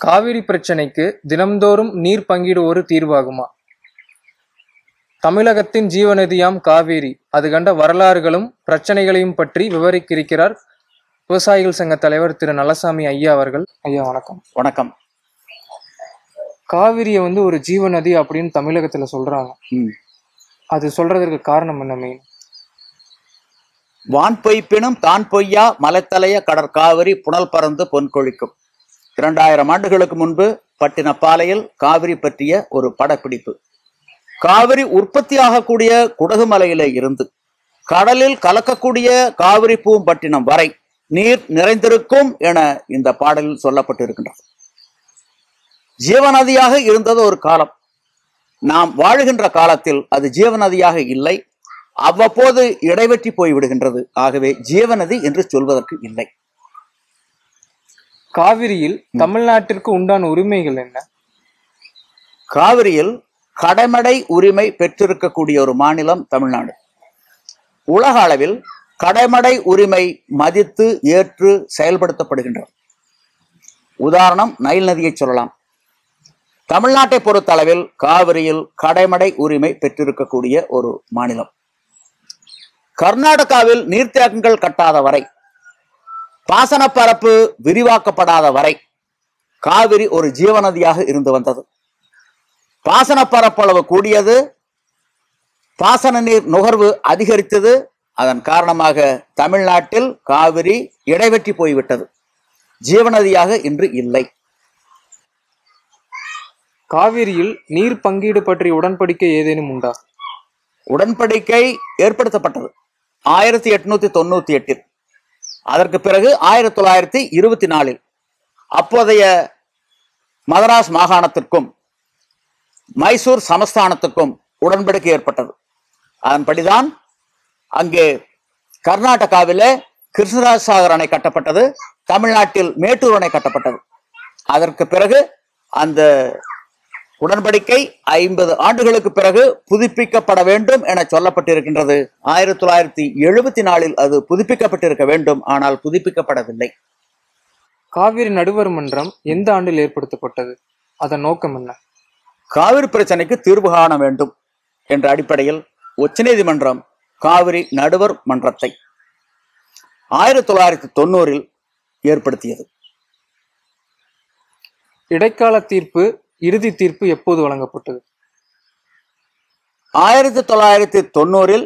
காவிரி பிரச்சனைக்கு தினம்தோறும் நீர் பங்கீடு ஒரு தீர்வாகுமா தமிழகத்தின் ஜீவநதியாம் காவேரி அது கண்ட வரலாறுகளும் பிரச்சனைகளையும் பற்றி விவரிக்கிறார் விவசாயிகள் சங்க தலைவர் திரு நல்லசாமி ஐயா அவர்கள் ஐயா வணக்கம் வணக்கம் காவிரியை வந்து ஒரு ஜீவநதி அப்படின்னு தமிழகத்துல சொல்றாங்க ம். அது சொல்றதற்கு காரணம் என்ன மெயின் வான் பொய்ப்பினும் தான் பொய்யா மலைத்தலைய கடற்காவிரி புனல் பறந்து பொன் கொழிக்கும் இரண்டாயிரம் ஆண்டுகளுக்கு முன்பு பட்டினப்பாலையில் காவிரி பற்றிய ஒரு படப்பிடிப்பு காவிரி உற்பத்தியாகக்கூடிய குடகுமலையிலே இருந்து கடலில் கலக்கக்கூடிய காவிரி பூம்பட்டினம் வரை நீர் நிறைந்திருக்கும் என இந்த பாடலில் சொல்லப்பட்டிருக்கின்றது ஜீவநதியாக இருந்தது ஒரு காலம் நாம் வாழுகின்ற காலத்தில் அது ஜீவநதியாக இல்லை அவ்வப்போது இடைவெற்றி போய் விடுகின்றது ஆகவே ஜீவநதி என்று சொல்வதற்கு இல்லை காவிரியில் தமிழ்நாட்டிற்கு உண்டான உரிமைகள் என்ன காவிரியில் கடமடை உரிமை பெற்றிருக்கக்கூடிய ஒரு மாநிலம் தமிழ்நாடு உலக அளவில் கடமடை உரிமை மதித்து ஏற்று செயல்படுத்தப்படுகின்றது உதாரணம் நைல் நதியை சொல்லலாம் தமிழ்நாட்டை பொறுத்தளவில் காவிரியில் கடைமடை உரிமை பெற்றிருக்கக்கூடிய ஒரு மாநிலம் கர்நாடகாவில் நீர்த்தேக்கங்கள் கட்டாத வரை பாசன பரப்பு விரிவாக்கப்படாத வரை காவிரி ஒரு ஜீவநதியாக இருந்து வந்தது பாசன பரப்பளவு கூடியது பாசன நீர் நுகர்வு அதிகரித்தது அதன் காரணமாக தமிழ்நாட்டில் காவிரி இடைவெற்றி போய்விட்டது ஜீவநதியாக இன்று இல்லை காவிரியில் நீர் பங்கீடு பற்றிய உடன்படிக்கை ஏதேனும் உண்டா உடன்படிக்கை ஏற்படுத்தப்பட்டது ஆயிரத்தி எட்நூத்தி தொண்ணூத்தி எட்டில் அதற்கு பிறகு ஆயிரத்தி தொள்ளாயிரத்தி இருபத்தி நாலில் அப்போதைய மதராஸ் மாகாணத்திற்கும் மைசூர் சமஸ்தானத்துக்கும் உடன்படிக்கை ஏற்பட்டது அதன்படிதான் அங்கே கர்நாடகாவிலே கிருஷ்ணராஜ் சாகர் அணை கட்டப்பட்டது தமிழ்நாட்டில் மேட்டூர் அணை கட்டப்பட்டது அதற்கு பிறகு அந்த உடன்படிக்கை ஐம்பது ஆண்டுகளுக்கு பிறகு புதுப்பிக்கப்பட வேண்டும் என சொல்லப்பட்டிருக்கின்றது ஆயிரத்தி தொள்ளாயிரத்தி எழுபத்தி நாலில் அது புதுப்பிக்கப்பட்டிருக்க வேண்டும் ஆனால் புதுப்பிக்கப்படவில்லை காவிரி நடுவர் மன்றம் எந்த ஆண்டில் ஏற்படுத்தப்பட்டது அதன் நோக்கம் என்ன காவிரி பிரச்சனைக்கு தீர்வு காண வேண்டும் என்ற அடிப்படையில் உச்சநீதிமன்றம் காவிரி நடுவர் மன்றத்தை ஆயிரத்தி தொள்ளாயிரத்தி தொண்ணூறில் ஏற்படுத்தியது இடைக்கால தீர்ப்பு இறுதி தீர்ப்பு எப்போது வழங்கப்பட்டது ஆயிரத்தி தொள்ளாயிரத்தி தொண்ணூறில்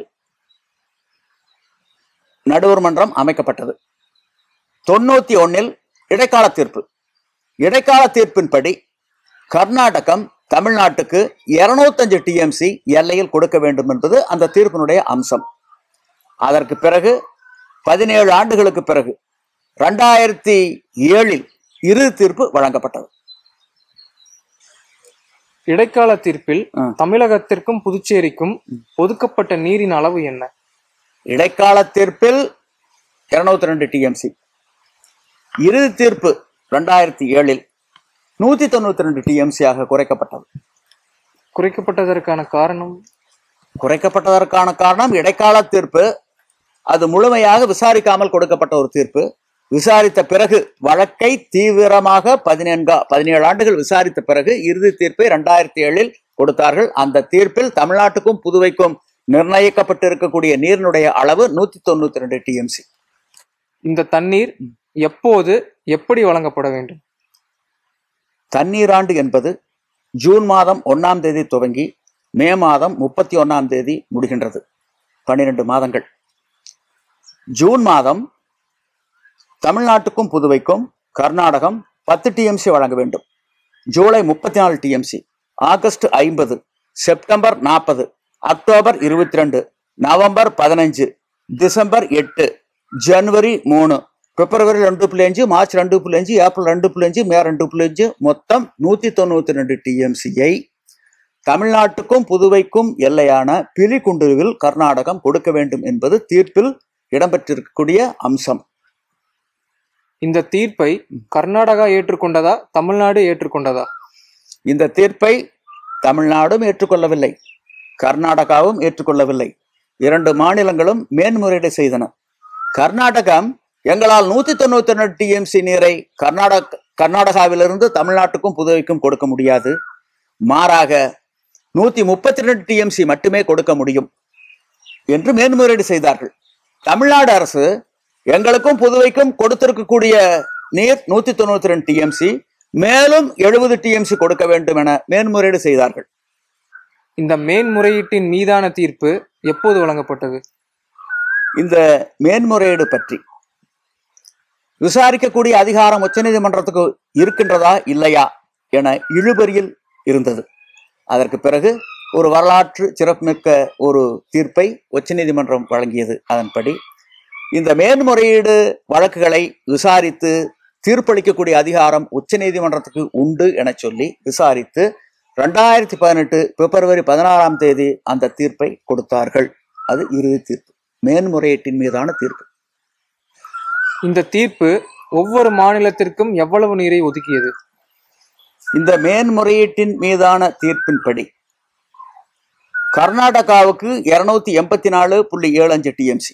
நடுவர் மன்றம் அமைக்கப்பட்டது தொண்ணூத்தி ஒன்னில் இடைக்கால தீர்ப்பு இடைக்கால தீர்ப்பின்படி கர்நாடகம் தமிழ்நாட்டுக்கு 205 டிஎம்சி எல்லையில் கொடுக்க வேண்டும் என்பது அந்த தீர்ப்பினுடைய அம்சம் அதற்கு பிறகு பதினேழு ஆண்டுகளுக்கு பிறகு ரெண்டாயிரத்தி ஏழில் இறுதி தீர்ப்பு வழங்கப்பட்டது இடைக்கால தீர்ப்பில் ஆ. தமிழகத்திற்கும் புதுச்சேரிக்கும் ஒதுக்கப்பட்ட நீரின் அளவு என்ன இடைக்கால தீர்ப்பில் இருநூத்தி ரெண்டு டிஎம்சி இறுதி தீர்ப்பு ரெண்டாயிரத்தி ஏழில் நூத்தி தொண்ணூத்தி ரெண்டு டிஎம்சியாக குறைக்கப்பட்டது குறைக்கப்பட்டதற்கான காரணம் குறைக்கப்பட்டதற்கான காரணம் இடைக்கால தீர்ப்பு அது முழுமையாக விசாரிக்காமல் கொடுக்கப்பட்ட ஒரு தீர்ப்பு விசாரித்த பிறகு வழக்கை தீவிரமாக பதினெண்கா பதினேழு ஆண்டுகள் விசாரித்த பிறகு இறுதி தீர்ப்பை ரெண்டாயிரத்தி ஏழில் கொடுத்தார்கள் அந்த தீர்ப்பில் தமிழ்நாட்டுக்கும் புதுவைக்கும் நிர்ணயிக்கப்பட்டிருக்கக்கூடிய நீரினுடைய அளவு நூத்தி தொண்ணூத்தி ரெண்டு டிஎம்சி இந்த தண்ணீர் எப்போது எப்படி வழங்கப்பட வேண்டும் தண்ணீராண்டு என்பது ஜூன் மாதம் ஒன்னாம் தேதி துவங்கி மே மாதம் முப்பத்தி ஒன்னாம் தேதி முடிகின்றது பன்னிரண்டு மாதங்கள் ஜூன் மாதம் தமிழ்நாட்டுக்கும் புதுவைக்கும் கர்நாடகம் பத்து டிஎம்சி வழங்க வேண்டும் ஜூலை முப்பத்தி நாலு டிஎம்சி ஆகஸ்ட் ஐம்பது செப்டம்பர் நாற்பது அக்டோபர் இருபத்தி ரெண்டு நவம்பர் பதினஞ்சு டிசம்பர் எட்டு ஜனவரி மூணு பிப்ரவரி ரெண்டு புள்ளி அஞ்சு மார்ச் ரெண்டு புள்ளி அஞ்சு ஏப்ரல் ரெண்டு புள்ளி அஞ்சு மே ரெண்டு புள்ளி அஞ்சு மொத்தம் நூத்தி தொண்ணூத்தி ரெண்டு டிஎம்சியை தமிழ்நாட்டுக்கும் புதுவைக்கும் எல்லையான பிலிகுண்டுவில் கர்நாடகம் கொடுக்க வேண்டும் என்பது தீர்ப்பில் இடம்பெற்றிருக்கக்கூடிய அம்சம் இந்த தீர்ப்பை கர்நாடகா ஏற்றுக்கொண்டதா தமிழ்நாடு ஏற்றுக்கொண்டதா இந்த தீர்ப்பை தமிழ்நாடும் ஏற்றுக்கொள்ளவில்லை கர்நாடகாவும் ஏற்றுக்கொள்ளவில்லை இரண்டு மாநிலங்களும் மேன்முறையீடு செய்தன கர்நாடகம் எங்களால் நூத்தி தொண்ணூத்தி ரெண்டு டிஎம்சி நீரை கர்நாடக கர்நாடகாவிலிருந்து தமிழ்நாட்டுக்கும் புதுவைக்கும் கொடுக்க முடியாது மாறாக நூத்தி முப்பத்தி ரெண்டு டிஎம்சி மட்டுமே கொடுக்க முடியும் என்று மேன்முறையீடு செய்தார்கள் தமிழ்நாடு அரசு எங்களுக்கும் புதுவைக்கும் கொடுத்திருக்கக்கூடிய நீர் நூத்தி தொண்ணூத்தி ரெண்டு டிஎம்சி மேலும் எழுபது டிஎம்சி கொடுக்க வேண்டும் என மேன்முறையீடு செய்தார்கள் இந்த மேன்முறையீட்டின் மீதான தீர்ப்பு எப்போது வழங்கப்பட்டது இந்த மேன்முறையீடு பற்றி விசாரிக்கக்கூடிய அதிகாரம் உச்சநீதிமன்றத்துக்கு இருக்கின்றதா இல்லையா என இழுபறியில் இருந்தது அதற்கு பிறகு ஒரு வரலாற்று சிறப்புமிக்க ஒரு தீர்ப்பை உச்சநீதிமன்றம் வழங்கியது அதன்படி இந்த மேன்முறையீடு வழக்குகளை விசாரித்து தீர்ப்பளிக்கக்கூடிய அதிகாரம் உச்சநீதிமன்றத்துக்கு உண்டு என சொல்லி விசாரித்து ரெண்டாயிரத்தி பதினெட்டு பிப்ரவரி பதினாறாம் தேதி அந்த தீர்ப்பை கொடுத்தார்கள் அது இறுதி தீர்ப்பு மேன்முறையீட்டின் மீதான தீர்ப்பு இந்த தீர்ப்பு ஒவ்வொரு மாநிலத்திற்கும் எவ்வளவு நீரை ஒதுக்கியது இந்த மேன்முறையீட்டின் மீதான தீர்ப்பின்படி கர்நாடகாவுக்கு இருநூத்தி எண்பத்தி நாலு புள்ளி ஏழு அஞ்சு டிஎம்சி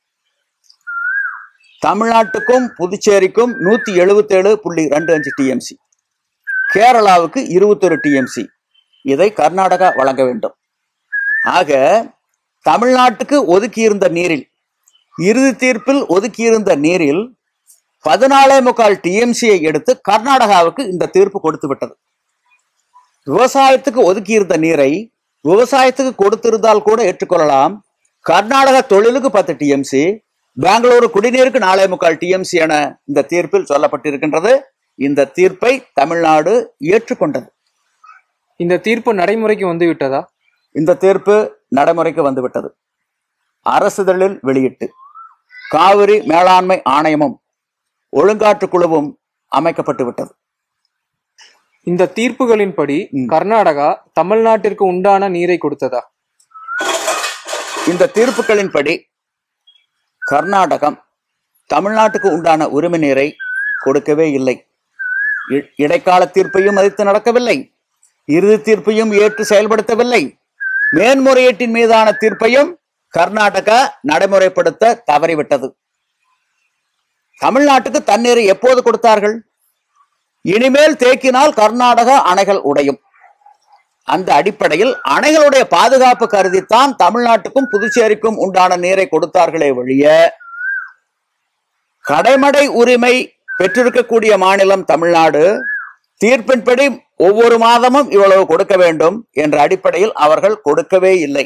தமிழ்நாட்டுக்கும் புதுச்சேரிக்கும் நூத்தி எழுபத்தேழு புள்ளி ரெண்டு அஞ்சு டிஎம்சி கேரளாவுக்கு இருபத்தொரு டிஎம்சி இதை கர்நாடகா வழங்க வேண்டும் ஆக தமிழ்நாட்டுக்கு ஒதுக்கியிருந்த நீரில் இறுதி தீர்ப்பில் ஒதுக்கியிருந்த நீரில் பதினாலே முக்கால் டிஎம்சியை எடுத்து கர்நாடகாவுக்கு இந்த தீர்ப்பு கொடுத்து விட்டது விவசாயத்துக்கு ஒதுக்கியிருந்த நீரை விவசாயத்துக்கு கொடுத்திருந்தால் கூட ஏற்றுக்கொள்ளலாம் கர்நாடக தொழிலுக்கு பத்து டிஎம்சி பெங்களூரு குடிநீருக்கு நாலே முக்கால் டிஎம்சி என இந்த தீர்ப்பில் சொல்லப்பட்டிருக்கின்றது இந்த தீர்ப்பை தமிழ்நாடு ஏற்றுக்கொண்டது இந்த தீர்ப்பு நடைமுறைக்கு வந்து விட்டதா இந்த தீர்ப்பு நடைமுறைக்கு வந்துவிட்டது அரசிதழில் வெளியிட்டு காவிரி மேலாண்மை ஆணையமும் ஒழுங்காற்று குழுவும் அமைக்கப்பட்டு விட்டது இந்த தீர்ப்புகளின்படி ம். கர்நாடகா தமிழ்நாட்டிற்கு உண்டான நீரை கொடுத்ததா இந்த தீர்ப்புகளின்படி கர்நாடகம் தமிழ்நாட்டுக்கு உண்டான உரிமை நீரை கொடுக்கவே இல்லை இ- இடைக்கால தீர்ப்பையும் மதித்து நடக்கவில்லை இறுதி தீர்ப்பையும் ஏற்று செயல்படுத்தவில்லை மேன்முறையீட்டின் மீதான தீர்ப்பையும் கர்நாடகா நடைமுறைப்படுத்த தவறிவிட்டது தமிழ்நாட்டுக்கு தண்ணீரை எப்போது கொடுத்தார்கள் இனிமேல் தேக்கினால் கர்நாடகா அணைகள் உடையும் அந்த அடிப்படையில் அணைகளுடைய பாதுகாப்பு கருதித்தான் தமிழ்நாட்டுக்கும் புதுச்சேரிக்கும் உண்டான நீரை கொடுத்தார்களே ஒழிய கடைமடை உரிமை பெற்றிருக்கக்கூடிய மாநிலம் தமிழ்நாடு தீர்ப்பின்படி ஒவ்வொரு மாதமும் இவ்வளவு கொடுக்க வேண்டும் என்ற அடிப்படையில் அவர்கள் கொடுக்கவே இல்லை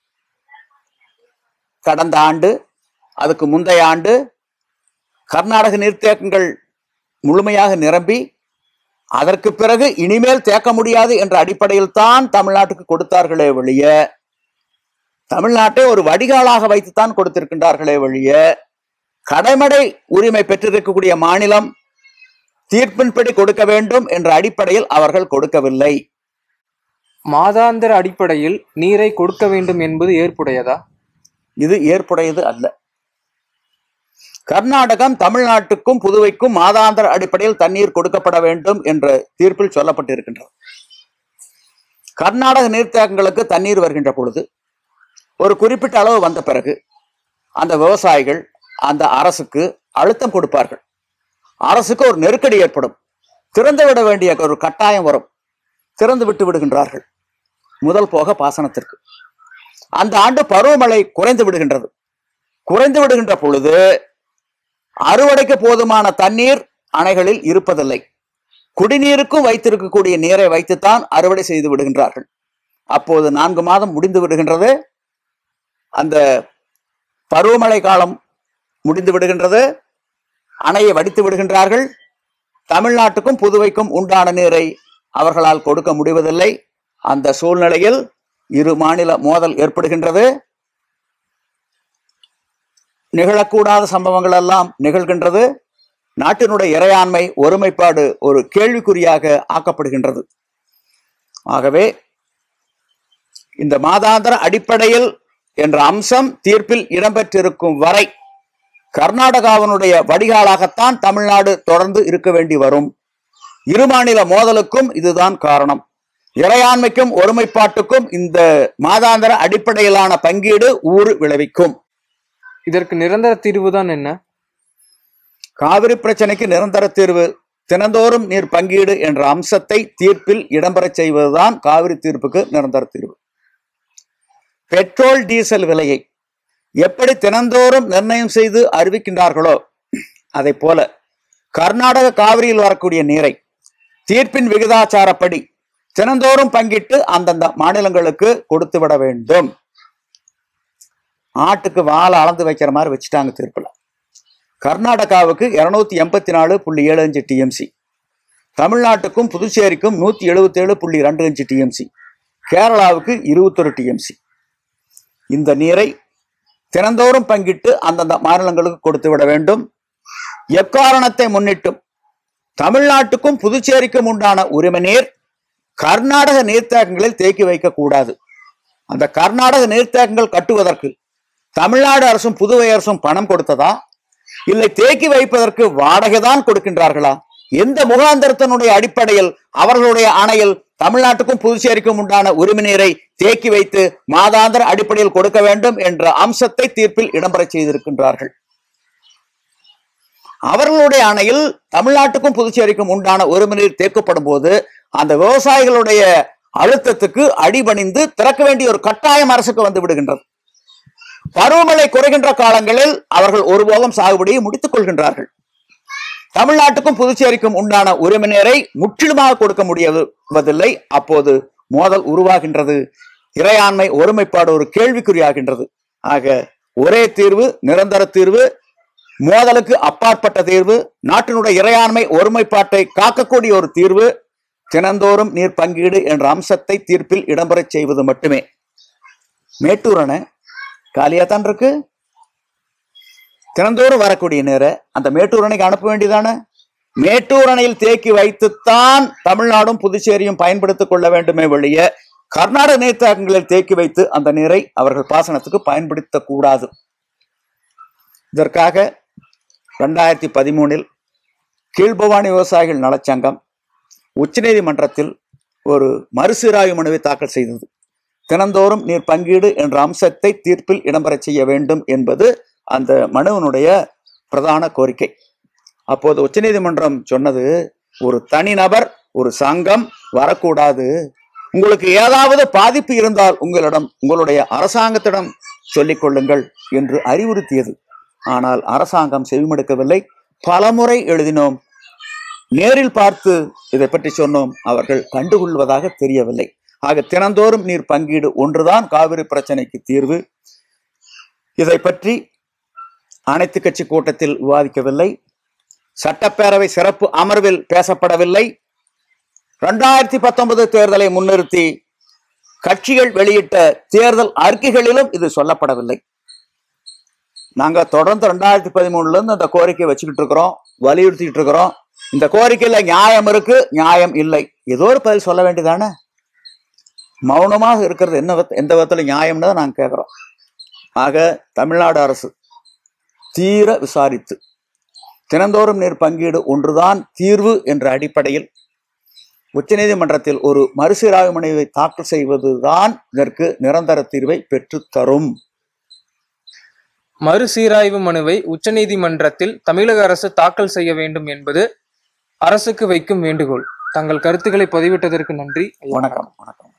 கடந்த ஆண்டு அதுக்கு முந்தைய ஆண்டு கர்நாடக நீர்த்தேக்கங்கள் முழுமையாக நிரம்பி அதற்கு பிறகு இனிமேல் தேக்க முடியாது என்ற அடிப்படையில் தான் தமிழ்நாட்டுக்கு கொடுத்தார்களே ஒழிய தமிழ்நாட்டை ஒரு வடிகாலாக வைத்துத்தான் கொடுத்திருக்கின்றார்களே ஒழிய கடைமடை உரிமை பெற்றிருக்கக்கூடிய மாநிலம் தீர்ப்பின்படி கொடுக்க வேண்டும் என்ற அடிப்படையில் அவர்கள் கொடுக்கவில்லை மாதாந்திர அடிப்படையில் நீரை கொடுக்க வேண்டும் என்பது ஏற்புடையதா இது ஏற்புடையது அல்ல கர்நாடகம் தமிழ்நாட்டுக்கும் புதுவைக்கும் மாதாந்திர அடிப்படையில் தண்ணீர் கொடுக்கப்பட வேண்டும் என்ற தீர்ப்பில் சொல்லப்பட்டிருக்கின்றது கர்நாடக நீர்த்தேக்கங்களுக்கு தண்ணீர் வருகின்ற பொழுது ஒரு குறிப்பிட்ட அளவு வந்த பிறகு அந்த விவசாயிகள் அந்த அரசுக்கு அழுத்தம் கொடுப்பார்கள் அரசுக்கு ஒரு நெருக்கடி ஏற்படும் திறந்து விட வேண்டிய ஒரு கட்டாயம் வரும் திறந்து விட்டு விடுகின்றார்கள் முதல் போக பாசனத்திற்கு அந்த ஆண்டு பருவமழை குறைந்து விடுகின்றது குறைந்து விடுகின்ற பொழுது அறுவடைக்கு போதுமான தண்ணீர் அணைகளில் இருப்பதில்லை குடிநீருக்கும் வைத்திருக்கக்கூடிய நீரை வைத்துத்தான் அறுவடை செய்து விடுகின்றார்கள் அப்போது நான்கு மாதம் முடிந்து விடுகின்றது அந்த பருவமழை காலம் முடிந்து விடுகின்றது அணையை வடித்து விடுகின்றார்கள் தமிழ்நாட்டுக்கும் புதுவைக்கும் உண்டான நீரை அவர்களால் கொடுக்க முடிவதில்லை அந்த சூழ்நிலையில் இரு மாநில மோதல் ஏற்படுகின்றது நிகழக்கூடாத சம்பவங்கள் எல்லாம் நிகழ்கின்றது நாட்டினுடைய இறையாண்மை ஒருமைப்பாடு ஒரு கேள்விக்குறியாக ஆக்கப்படுகின்றது ஆகவே இந்த மாதாந்திர அடிப்படையில் என்ற அம்சம் தீர்ப்பில் இடம்பெற்றிருக்கும் வரை கர்நாடகாவினுடைய வடிகாலாகத்தான் தமிழ்நாடு தொடர்ந்து இருக்க வேண்டி வரும் இரு மாநில மோதலுக்கும் இதுதான் காரணம் இறையாண்மைக்கும் ஒருமைப்பாட்டுக்கும் இந்த மாதாந்திர அடிப்படையிலான பங்கீடு ஊறு விளைவிக்கும் இதற்கு நிரந்தர தீர்வு தான் என்ன காவிரி பிரச்சனைக்கு நிரந்தர தீர்வு தினந்தோறும் நீர் பங்கீடு என்ற அம்சத்தை தீர்ப்பில் இடம்பெறச் செய்வதுதான் காவிரி தீர்ப்புக்கு நிரந்தர தீர்வு பெட்ரோல் டீசல் விலையை எப்படி தினந்தோறும் நிர்ணயம் செய்து அறிவிக்கின்றார்களோ அதை போல கர்நாடக காவிரியில் வரக்கூடிய நீரை தீர்ப்பின் விகிதாச்சாரப்படி தினந்தோறும் பங்கிட்டு அந்தந்த மாநிலங்களுக்கு கொடுத்து விட வேண்டும் ஆட்டுக்கு வாழை அளந்து வைக்கிற மாதிரி வச்சுட்டாங்க தீர்ப்புல கர்நாடகாவுக்கு இருநூத்தி எண்பத்தி நாலு புள்ளி ஏழு அஞ்சு டிஎம்சி தமிழ்நாட்டுக்கும் புதுச்சேரிக்கும் நூத்தி எழுபத்தி ஏழு புள்ளி ரெண்டு அஞ்சு டிஎம்சி கேரளாவுக்கு இருபத்தொரு டிஎம்சி இந்த நீரை தினந்தோறும் பங்கிட்டு அந்தந்த மாநிலங்களுக்கு கொடுத்து விட வேண்டும் எக்காரணத்தை முன்னிட்டும் தமிழ்நாட்டுக்கும் புதுச்சேரிக்கும் உண்டான உரிமை நீர் கர்நாடக நீர்த்தேக்கங்களில் தேக்கி வைக்கக்கூடாது அந்த கர்நாடக நீர்த்தேக்கங்கள் கட்டுவதற்கு தமிழ்நாடு அரசும் புதுவை அரசும் பணம் கொடுத்ததா இல்லை தேக்கி வைப்பதற்கு வாடகை தான் கொடுக்கின்றார்களா எந்த முகாந்திரத்தினுடைய அடிப்படையில் அவர்களுடைய அணையில் தமிழ்நாட்டுக்கும் புதுச்சேரிக்கும் உண்டான உரிமை நீரை தேக்கி வைத்து மாதாந்திர அடிப்படையில் கொடுக்க வேண்டும் என்ற அம்சத்தை தீர்ப்பில் இடம்பெறச் செய்திருக்கின்றார்கள் அவர்களுடைய அணையில் தமிழ்நாட்டுக்கும் புதுச்சேரிக்கும் உண்டான உரிமை நீர் தேக்கப்படும் போது அந்த விவசாயிகளுடைய அழுத்தத்துக்கு அடிபணிந்து திறக்க வேண்டிய ஒரு கட்டாயம் அரசுக்கு வந்து விடுகின்றது பருவமழை குறைகின்ற காலங்களில் அவர்கள் ஒருபோதும் சாகுபடியை முடித்துக் கொள்கின்றார்கள் தமிழ்நாட்டுக்கும் புதுச்சேரிக்கும் உண்டான உரிமை நீரை முற்றிலுமாக கொடுக்க முடியவதில்லை அப்போது மோதல் உருவாகின்றது இறையாண்மை ஒருமைப்பாடு ஒரு கேள்விக்குறியாகின்றது ஆக ஒரே தீர்வு நிரந்தர தீர்வு மோதலுக்கு அப்பாற்பட்ட தீர்வு நாட்டினுடைய இறையாண்மை ஒருமைப்பாட்டை காக்கக்கூடிய ஒரு தீர்வு தினந்தோறும் நீர் பங்கீடு என்ற அம்சத்தை தீர்ப்பில் இடம்பெறச் செய்வது மட்டுமே மேட்டூர் அணை காலியா தான் இருக்கு தினந்தோறும் வரக்கூடிய நேர அந்த மேட்டூர் அணைக்கு அனுப்ப வேண்டியதானே மேட்டூர் அணையில் தேக்கி வைத்துத்தான் தமிழ்நாடும் புதுச்சேரியும் பயன்படுத்திக் கொள்ள வேண்டுமே வெளிய கர்நாடக நீர்த்தேக்கங்களில் தேக்கி வைத்து அந்த நீரை அவர்கள் பாசனத்துக்கு பயன்படுத்தக் கூடாது இதற்காக ரெண்டாயிரத்தி பதிமூணில் கீழ்பவானி விவசாயிகள் நலச்சங்கம் உச்சநீதிமன்றத்தில் ஒரு மறுசீராய்வு மனுவை தாக்கல் செய்தது தினந்தோறும் நீர் பங்கீடு என்ற அம்சத்தை தீர்ப்பில் இடம்பெறச் செய்ய வேண்டும் என்பது அந்த மனுவினுடைய பிரதான கோரிக்கை அப்போது உச்சநீதிமன்றம் சொன்னது ஒரு தனிநபர் ஒரு சங்கம் வரக்கூடாது உங்களுக்கு ஏதாவது பாதிப்பு இருந்தால் உங்களிடம் உங்களுடைய அரசாங்கத்திடம் சொல்லிக் கொள்ளுங்கள் என்று அறிவுறுத்தியது ஆனால் அரசாங்கம் செவிமடுக்கவில்லை பலமுறை எழுதினோம் நேரில் பார்த்து இதை பற்றி சொன்னோம் அவர்கள் கண்டுகொள்வதாக தெரியவில்லை ஆக தினந்தோறும் நீர் பங்கீடு ஒன்றுதான் காவிரி பிரச்சனைக்கு தீர்வு இதை பற்றி அனைத்து கட்சி கூட்டத்தில் விவாதிக்கவில்லை சட்டப்பேரவை சிறப்பு அமர்வில் பேசப்படவில்லை இரண்டாயிரத்தி பத்தொன்பது தேர்தலை முன்னிறுத்தி கட்சிகள் வெளியிட்ட தேர்தல் அறிக்கைகளிலும் இது சொல்லப்படவில்லை நாங்க தொடர்ந்து ரெண்டாயிரத்தி பதிமூணுல இருந்து அந்த கோரிக்கை வச்சுக்கிட்டு இருக்கிறோம் வலியுறுத்திட்டு இருக்கிறோம் இந்த கோரிக்கையில நியாயம் இருக்கு நியாயம் இல்லை ஏதோ ஒரு பதில் சொல்ல வேண்டியதானே மௌனமாக இருக்கிறது என்ன வித- எந்த விதத்துல நியாயம்னு தான் நாங்க கேட்கிறோம் ஆக தமிழ்நாடு அரசு தீர விசாரித்து தினந்தோறும் நீர் பங்கீடு ஒன்றுதான் தீர்வு என்ற அடிப்படையில் உச்சநீதிமன்றத்தில் ஒரு மறுசீராய்வு மனுவை தாக்கல் செய்வதுதான் இதற்கு நிரந்தர தீர்வை பெற்றுத் தரும் மறுசீராய்வு மனுவை உச்சநீதிமன்றத்தில் தமிழக அரசு தாக்கல் செய்ய வேண்டும் என்பது அரசுக்கு வைக்கும் வேண்டுகோள் தங்கள் கருத்துக்களை பதிவிட்டதற்கு நன்றி ஐயா. வணக்கம் வணக்கம்